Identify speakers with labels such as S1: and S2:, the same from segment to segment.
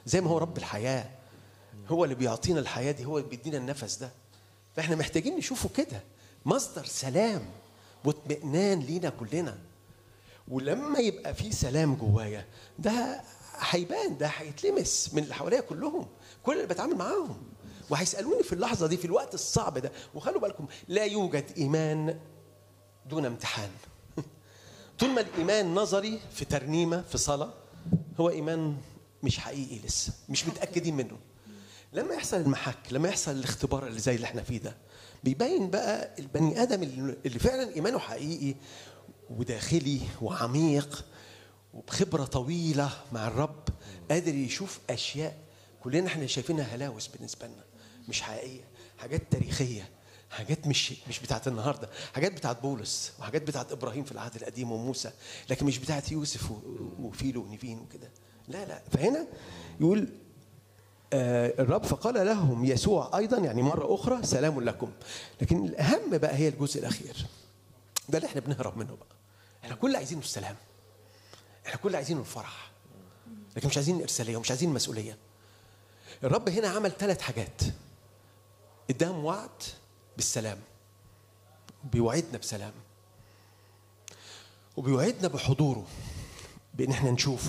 S1: زي ما هو رب الحياه هو اللي بيعطينا الحياه دي هو اللي بيدينا النفس ده فاحنا محتاجين نشوفه كده مصدر سلام واطمئنان لينا كلنا ولما يبقى في سلام جوايا ده هيبان ده هيتلمس من اللي حواليا كلهم كل اللي بتعامل معاهم وهيسالوني في اللحظه دي في الوقت الصعب ده وخلوا بالكم لا يوجد ايمان دون امتحان طول ما الايمان نظري في ترنيمه في صلاه هو ايمان مش حقيقي لسه مش متاكدين منه لما يحصل المحك لما يحصل الاختبار اللي زي اللي احنا فيه ده بيبين بقى البني ادم اللي فعلا ايمانه حقيقي وداخلي وعميق وبخبره طويله مع الرب قادر يشوف اشياء كلنا احنا شايفينها هلاوس بالنسبه لنا مش حقيقيه حاجات تاريخيه حاجات مش مش بتاعت النهارده حاجات بتاعت بولس وحاجات بتاعت ابراهيم في العهد القديم وموسى لكن مش بتاعت يوسف وفيلو ونيفين وكده لا لا فهنا يقول آه الرب فقال لهم يسوع ايضا يعني مره اخرى سلام لكم لكن الاهم بقى هي الجزء الاخير ده اللي احنا بنهرب منه بقى احنا كل عايزينه السلام احنا كل عايزينه الفرح لكن مش عايزين ارساليه ومش عايزين مسؤوليه الرب هنا عمل ثلاث حاجات اداهم وعد بالسلام بيوعدنا بسلام وبيوعدنا بحضوره بان احنا نشوفه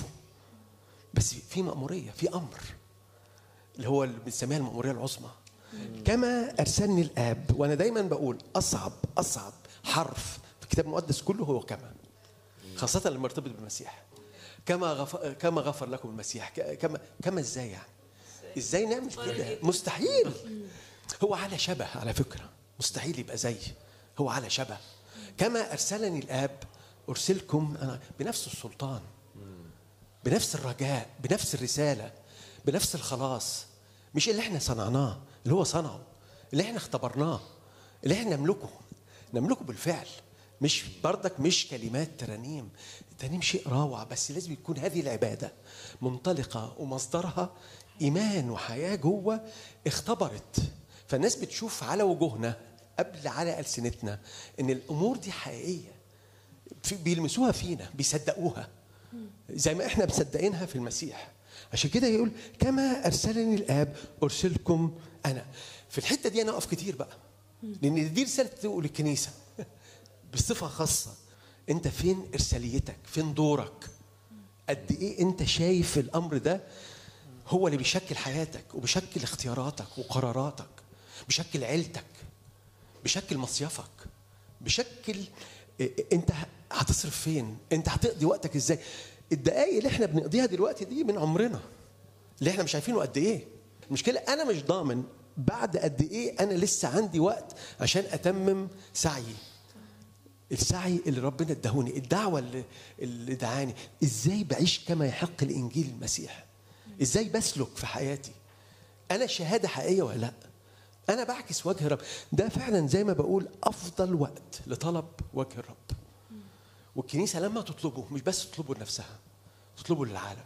S1: بس في مأمورية في أمر اللي هو اللي بنسميها المأمورية العظمى كما أرسلني الآب وأنا دايما بقول أصعب أصعب حرف في الكتاب المقدس كله هو كما خاصة لما ارتبط بالمسيح كما غفر كما غفر لكم المسيح كما كما ازاي يعني؟ ازاي نعمل كده؟ مستحيل هو على شبه على فكرة مستحيل يبقى زي هو على شبه كما أرسلني الآب أرسلكم أنا بنفس السلطان بنفس الرجاء بنفس الرسالة بنفس الخلاص مش اللي احنا صنعناه اللي هو صنعه اللي احنا اختبرناه اللي احنا نملكه نملكه بالفعل مش بردك مش كلمات ترانيم الترانيم شيء روعة بس لازم يكون هذه العبادة منطلقة ومصدرها إيمان وحياة جوه اختبرت فالناس بتشوف على وجوهنا قبل على ألسنتنا إن الأمور دي حقيقية بيلمسوها فينا بيصدقوها زي ما احنا مصدقينها في المسيح عشان كده يقول كما ارسلني الاب ارسلكم انا في الحته دي انا اقف كتير بقى لان دي رساله تقول الكنيسه بصفه خاصه انت فين ارساليتك فين دورك قد ايه انت شايف الامر ده هو اللي بيشكل حياتك وبيشكل اختياراتك وقراراتك بيشكل عيلتك بيشكل مصيفك بيشكل انت هتصرف فين انت هتقضي وقتك ازاي الدقايق اللي احنا بنقضيها دلوقتي دي من عمرنا اللي احنا مش عارفينه قد ايه المشكله انا مش ضامن بعد قد ايه انا لسه عندي وقت عشان اتمم سعيي السعي اللي ربنا اداهوني الدعوه اللي, اللي دعاني ازاي بعيش كما يحق الانجيل المسيح ازاي بسلك في حياتي انا شهاده حقيقيه ولا لا انا بعكس وجه الرب ده فعلا زي ما بقول افضل وقت لطلب وجه الرب والكنيسه لما تطلبه مش بس تطلبه لنفسها تطلبه للعالم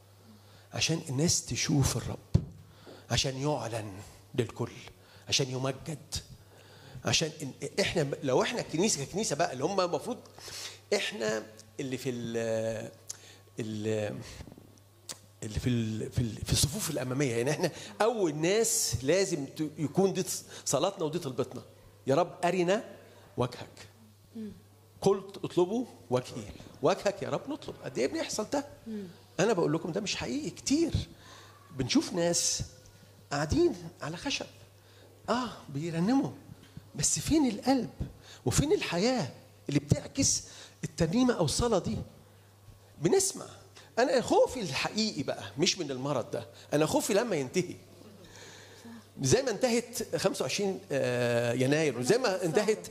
S1: عشان الناس تشوف الرب عشان يعلن للكل عشان يمجد عشان احنا لو احنا الكنيسه ككنيسه بقى اللي هم المفروض احنا اللي في ال ال اللي في ال في, ال في الصفوف الاماميه يعني احنا اول ناس لازم يكون دي صلاتنا ودي طلبتنا يا رب ارنا وجهك قلت اطلبوا وجهي وجهك يا رب نطلب قد ايه بيحصل ده انا بقول لكم ده مش حقيقي كتير بنشوف ناس قاعدين على خشب اه بيرنموا بس فين القلب وفين الحياه اللي بتعكس الترنيمه او الصلاه دي بنسمع انا خوفي الحقيقي بقى مش من المرض ده انا خوفي لما ينتهي زي ما انتهت 25 يناير وزي ما انتهت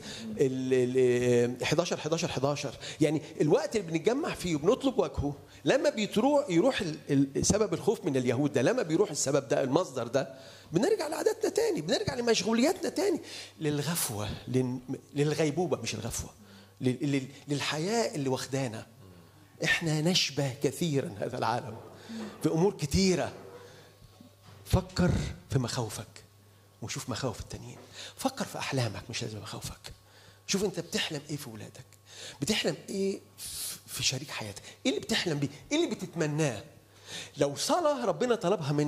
S1: ال 11 11 11 يعني الوقت اللي بنتجمع فيه وبنطلب وجهه لما بيروح يروح سبب الخوف من اليهود ده لما بيروح السبب ده المصدر ده بنرجع لعاداتنا تاني بنرجع لمشغولياتنا تاني للغفوه للغيبوبه مش الغفوه للحياه اللي واخدانا احنا نشبه كثيرا هذا العالم في امور كثيره فكر في مخاوفك وشوف مخاوف التانيين فكر في احلامك مش لازم مخاوفك شوف انت بتحلم ايه في ولادك بتحلم ايه في شريك حياتك ايه اللي بتحلم بيه ايه اللي بتتمناه لو صلاه ربنا طلبها منك